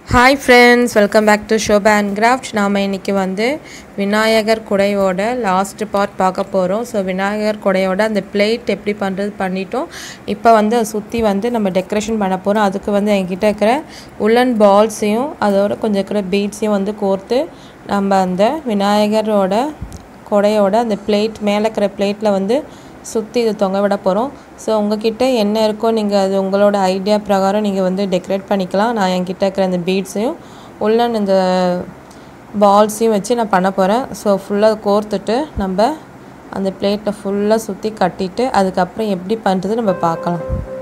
hi friends welcome back to Shobha and craft நாம் இன்றைக்கி வந்து விநாயகர் குடையோட லாஸ்ட் பார்ட் பார்க்க போகிறோம் ஸோ விநாயகர் குடையோட அந்த பிளேட் எப்படி பண்ணுறது பண்ணிட்டோம் இப்போ வந்து அதை சுற்றி வந்து நம்ம டெக்கரேஷன் பண்ண போகிறோம் அதுக்கு வந்து என்கிட்ட இருக்கிற உல்லன் பால்ஸையும் அதோட கொஞ்சம் இருக்கிற பீட்ஸையும் வந்து கோர்த்து நம்ம அந்த விநாயகரோட குடையோட அந்த பிளேட் மேலே இருக்கிற பிளேட்டில் வந்து சுற்றி இது தொங்க விட போகிறோம் ஸோ உங்ககிட்ட என்ன இருக்கோ நீங்கள் அது உங்களோட ஐடியா பிரகாரம் நீங்கள் வந்து டெக்கரேட் பண்ணிக்கலாம் நான் என்கிட்ட இருக்கிற அந்த பீட்ஸையும் உள்ள இந்த பால்ஸையும் வச்சு நான் பண்ண போகிறேன் ஸோ ஃபுல்லாக கோர்த்துட்டு நம்ம அந்த பிளேட்டில் ஃபுல்லாக சுற்றி கட்டிட்டு அதுக்கப்புறம் எப்படி பண்ணுறது நம்ம பார்க்கலாம்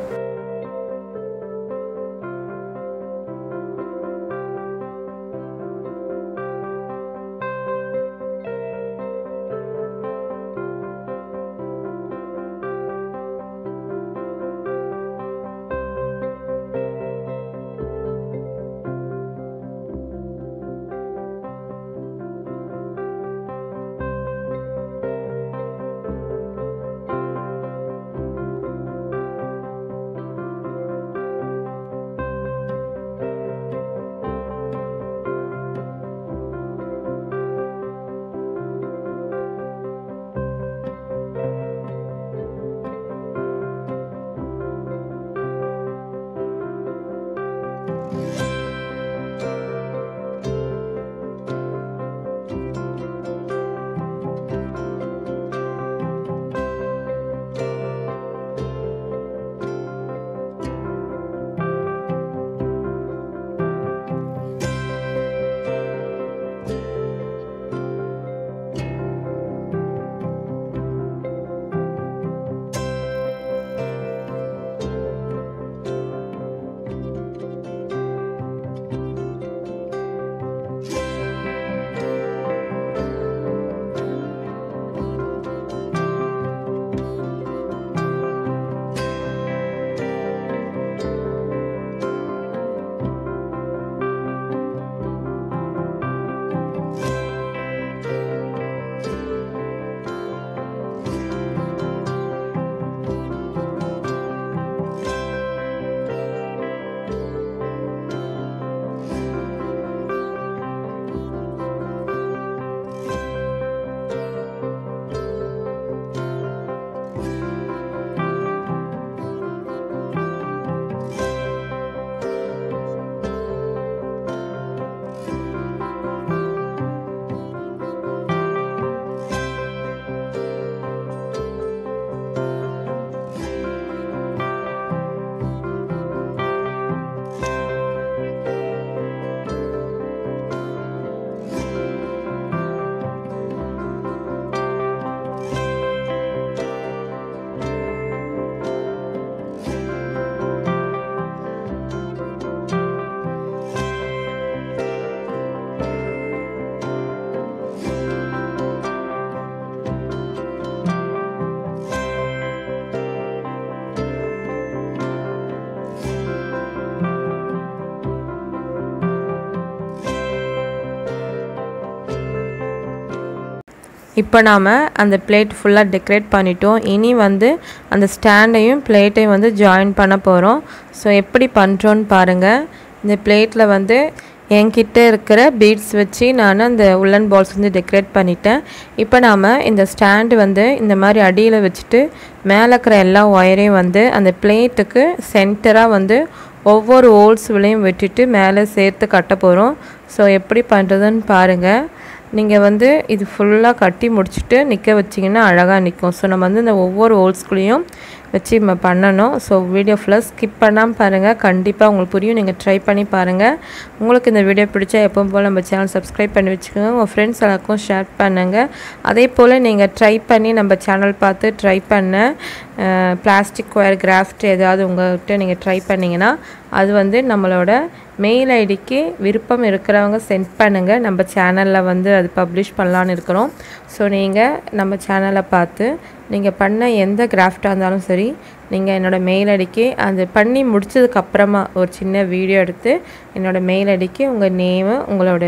இப்போ நாம் அந்த பிளேட் ஃபுல்லாக டெக்கரேட் பண்ணிட்டோம் இனி வந்து அந்த ஸ்டாண்டையும் பிளேட்டையும் வந்து ஜாயின் பண்ண போகிறோம் ஸோ எப்படி பண்ணுறோன்னு பாருங்கள் இந்த பிளேட்டில் வந்து என்கிட்ட இருக்கிற பீட்ஸ் வச்சு நான் அந்த உள்ளன் பால்ஸ் வந்து டெக்கரேட் பண்ணிட்டேன் இப்போ நாம் இந்த ஸ்டாண்டு வந்து இந்த மாதிரி அடியில் வச்சுட்டு மேலே இருக்கிற எல்லா ஒயரையும் வந்து அந்த பிளேட்டுக்கு சென்டராக வந்து ஒவ்வொரு ஹோல்ஸ்விலையும் விட்டுட்டு மேலே சேர்த்து கட்ட போகிறோம் ஸோ எப்படி பண்ணுறதுன்னு பாருங்கள் நீங்கள் வந்து இது ஃபுல்லாக கட்டி முடிச்சுட்டு நிற்க வச்சிங்கன்னா அழகாக நிற்கும் ஸோ நம்ம வந்து இந்த ஒவ்வொரு ஹோல்ஸ்குள்ளேயும் வச்சு நம்ம பண்ணணும் ஸோ வீடியோ ஃபுல்லாக ஸ்கிப் பண்ணாமல் பாருங்கள் கண்டிப்பாக உங்களுக்கு புரியும் நீங்கள் ட்ரை பண்ணி பாருங்கள் உங்களுக்கு இந்த வீடியோ பிடிச்சா எப்பவும் போல் நம்ம சேனல் சப்ஸ்கிரைப் பண்ணி வச்சுக்கோங்க உங்கள் ஃப்ரெண்ட்ஸ் எல்லாருக்கும் ஷேர் பண்ணுங்கள் அதே போல் நீங்கள் ட்ரை பண்ணி நம்ம சேனல் பார்த்து ட்ரை பண்ண பிளாஸ்டிக் ஒயர் கிராஃப்ட் ஏதாவது உங்கள்கிட்ட நீங்கள் ட்ரை பண்ணிங்கன்னா அது வந்து நம்மளோட மெயில் ஐடிக்கு விருப்பம் இருக்கிறவங்க சென்ட் பண்ணுங்கள் நம்ம சேனலில் வந்து அது பப்ளிஷ் பண்ணலான்னு இருக்கிறோம் ஸோ நீங்கள் நம்ம சேனலை பார்த்து நீங்கள் பண்ண எந்த கிராஃப்டாக இருந்தாலும் சரி நீங்கள் என்னோடய மெயில் ஐடிக்கு அது பண்ணி முடிச்சதுக்கப்புறமா ஒரு சின்ன வீடியோ எடுத்து என்னோடய மெயில் ஐடிக்கு உங்கள் நேமு உங்களோட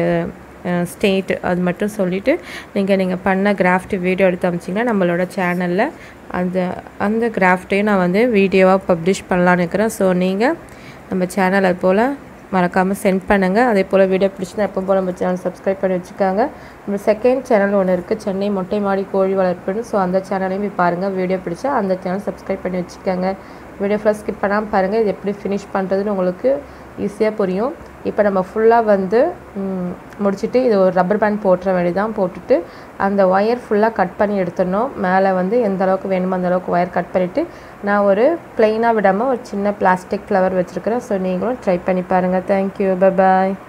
ஸ்டேட் அது மட்டும் சொல்லிவிட்டு நீங்கள் நீங்கள் பண்ண கிராஃப்ட் வீடியோ எடுத்து அமைச்சிங்கன்னா நம்மளோட சேனலில் அந்த அந்த கிராஃப்டையும் நான் வந்து வீடியோவாக பப்ளிஷ் பண்ணலான்னு இருக்கிறேன் ஸோ நீங்கள் நம்ம சேனல் அது போல் மறக்காமல் சென்ட் பண்ணுங்கள் அதே போல் வீடியோ பிடிச்சினா எப்போ போல் நம்ம சேனல் சப்ஸ்கிரைப் பண்ணி வச்சுக்காங்க நம்ம செகண்ட் சேனல் ஒன்று இருக்குது சென்னை மொட்டை மாடி கோழி வளர்ப்புன்னு ஸோ அந்த சேனலையும் போய் பாருங்கள் வீடியோ பிடிச்சா அந்த சேனல் சப்ஸ்கிரைப் பண்ணி வச்சுக்கோங்க வீடியோ ஃபுல்லாக ஸ்கிப் பண்ணாமல் பாருங்கள் இது எப்படி ஃபினிஷ் பண்ணுறதுன்னு உங்களுக்கு ஈஸியாக புரியும் இப்போ நம்ம ஃபுல்லாக வந்து ம், முடிச்சுட்டு இது ஒரு ரப்பர் பேண்ட் போட்டுற வேண்டியதான் போட்டுட்டு அந்த ஒயர் ஃபுல்லாக கட் பண்ணி எடுத்துடணும் மேலே வந்து எந்த அளவுக்கு வேணுமோ அந்த அளவுக்கு ஒயர் கட் பண்ணிவிட்டு நான் ஒரு ப்ளைனாக விடாமல் ஒரு சின்ன பிளாஸ்டிக் ஃப்ளவர் வச்சுருக்கிறேன் ஸோ நீங்களும் ட்ரை பண்ணி பாருங்கள் தேங்க்யூ பை பாய்